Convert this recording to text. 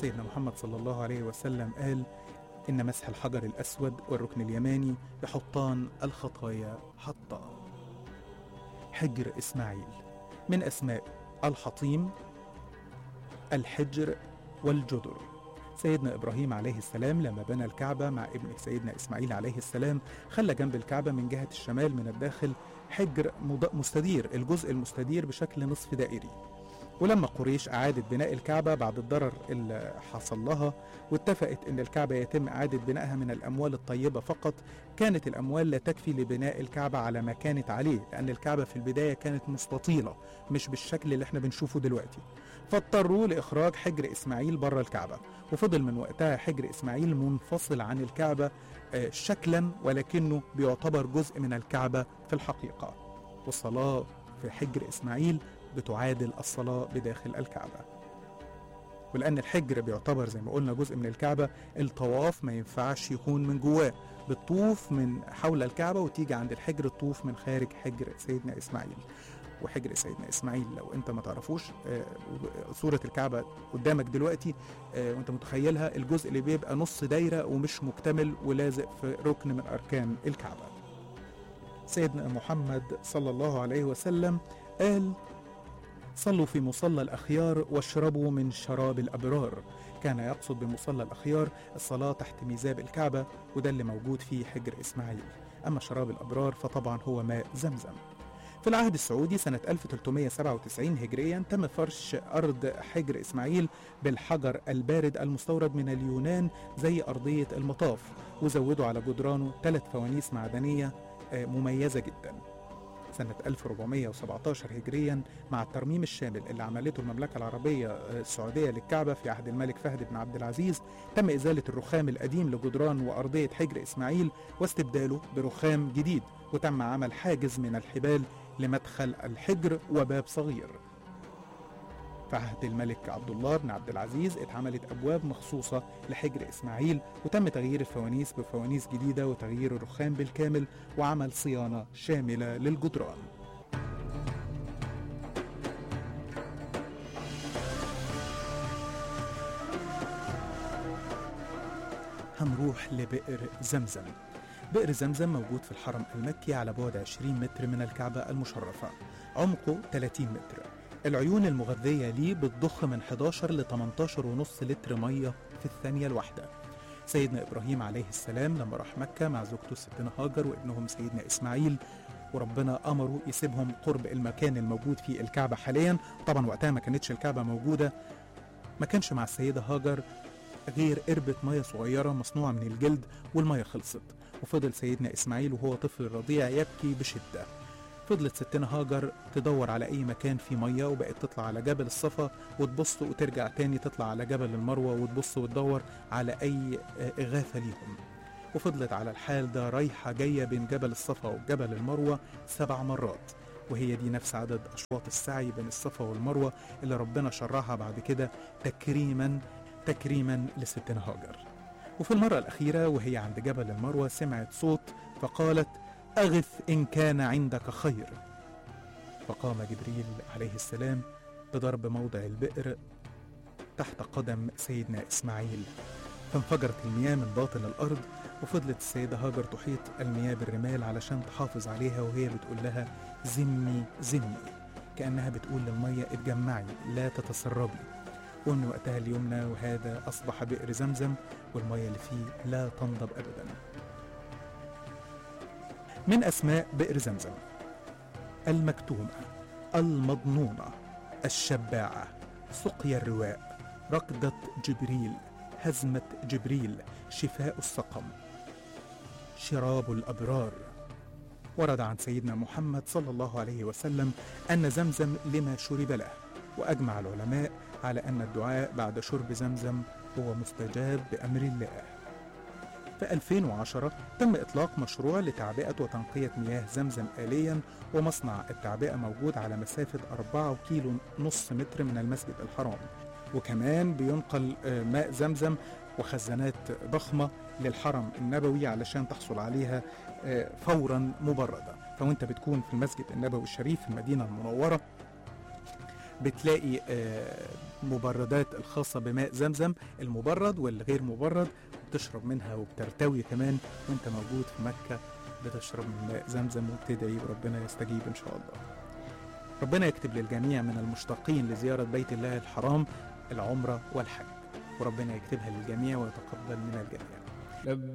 سيدنا محمد صلى الله عليه وسلم قال إن مسح الحجر الأسود والركن اليماني يحطان الخطايا حطا حجر إسماعيل من أسماء الحطيم الحجر والجدر سيدنا إبراهيم عليه السلام لما بنى الكعبة مع ابن سيدنا إسماعيل عليه السلام خلى جنب الكعبة من جهة الشمال من الداخل حجر مض- مستدير الجزء المستدير بشكل نصف دائري ولما قريش أعادت بناء الكعبة بعد الضرر اللي حصل لها واتفقت أن الكعبة يتم إعادة بنائها من الأموال الطيبة فقط كانت الأموال لا تكفي لبناء الكعبة على ما كانت عليه لأن الكعبة في البداية كانت مستطيلة مش بالشكل اللي احنا بنشوفه دلوقتي فاضطروا لإخراج حجر إسماعيل بره الكعبة وفضل من وقتها حجر إسماعيل منفصل عن الكعبة آه، شكلا ولكنه بيعتبر جزء من الكعبة في الحقيقة والصلاة في حجر إسماعيل بتعادل الصلاة بداخل الكعبة ولأن الحجر بيعتبر زي ما قلنا جزء من الكعبة الطواف ما ينفعش يكون من جواه بتطوف من حول الكعبة وتيجي عند الحجر تطوف من خارج حجر سيدنا إسماعيل وحجر سيدنا إسماعيل لو أنت ما تعرفوش آه، صورة الكعبة قدامك دلوقتي آه، وأنت متخيلها الجزء اللي بيبقى نص دايرة ومش مكتمل ولازق في ركن من أركان الكعبة سيدنا محمد صلى الله عليه وسلم قال صلوا في مصلى الأخيار واشربوا من شراب الأبرار كان يقصد بمصلى الأخيار الصلاة تحت ميزاب الكعبة وده اللي موجود في حجر إسماعيل أما شراب الأبرار فطبعا هو ماء زمزم في العهد السعودي سنة 1397 هجريا تم فرش أرض حجر إسماعيل بالحجر البارد المستورد من اليونان زي أرضية المطاف وزودوا على جدرانه ثلاث فوانيس معدنية آه، مميزة جدا سنة 1417 هجريا مع الترميم الشامل اللي عملته المملكة العربية آه، السعودية للكعبة في عهد الملك فهد بن عبد العزيز تم إزالة الرخام القديم لجدران وأرضية حجر إسماعيل واستبداله برخام جديد وتم عمل حاجز من الحبال لمدخل الحجر وباب صغير في عهد الملك عبد الله بن عبد العزيز اتعملت أبواب مخصوصة لحجر إسماعيل وتم تغيير الفوانيس بفوانيس جديدة وتغيير الرخام بالكامل وعمل صيانة شاملة للجدران هنروح لبئر زمزم بئر زمزم موجود في الحرم المكي على بعد 20 متر من الكعبة المشرفة عمقه 30 متر العيون المغذية ليه بتضخ من 11 ل 18 ونص لتر مية في الثانية الواحدة سيدنا إبراهيم عليه السلام لما راح مكة مع زوجته ستنا هاجر وابنهم سيدنا إسماعيل وربنا أمره يسيبهم قرب المكان الموجود فيه الكعبة حاليا طبعا وقتها ما كانتش الكعبة موجودة ما كانش مع السيدة هاجر غير قربة مية صغيرة مصنوعة من الجلد والمية خلصت وفضل سيدنا إسماعيل وهو طفل رضيع يبكي بشدة فضلت ستنا هاجر تدور على أي مكان فيه مية وبقت تطلع على جبل الصفا وتبص وترجع تاني تطلع على جبل المروة وتبص وتدور على أي آه، إغاثة ليهم وفضلت على الحال ده رايحة جاية بين جبل الصفا وجبل المروة سبع مرات وهي دي نفس عدد أشواط السعي بين الصفا والمروة اللي ربنا شرعها بعد كده تكريما تكريما لستنا هاجر وفي المرة الأخيرة وهي عند جبل المروة سمعت صوت فقالت أغث إن كان عندك خير فقام جبريل عليه السلام بضرب موضع البئر تحت قدم سيدنا إسماعيل فانفجرت المياه من باطن الأرض وفضلت السيدة هاجر تحيط المياه بالرمال علشان تحافظ عليها وهي بتقول لها زمي زمي كأنها بتقول للمية اتجمعي لا تتسربي ومن وقتها اليمنى وهذا أصبح بئر زمزم والمية اللي فيه لا تنضب أبدا من أسماء بئر زمزم المكتومة المضنونة الشباعة سقيا الرواء ركضة جبريل هزمة جبريل شفاء السقم شراب الأبرار ورد عن سيدنا محمد صلى الله عليه وسلم أن زمزم لما شرب له وأجمع العلماء على أن الدعاء بعد شرب زمزم هو مستجاب بأمر الله في 2010 تم إطلاق مشروع لتعبئة وتنقية مياه زمزم آليا ومصنع التعبئة موجود على مسافة 4 كيلو نص متر من المسجد الحرام وكمان بينقل آه، ماء زمزم وخزانات ضخمة للحرم النبوي علشان تحصل عليها آه، فورا مبردة فوانت بتكون في المسجد النبوي الشريف في المدينة المنورة بتلاقي آه، مبردات الخاصة بماء زمزم المبرد والغير مبرد بتشرب منها وبترتوي كمان وانت موجود في مكة بتشرب من ماء زمزم وبتدعي وربنا يستجيب ان شاء الله ربنا يكتب للجميع من المشتاقين لزيارة بيت الله الحرام العمرة والحج وربنا يكتبها للجميع ويتقبل من الجميع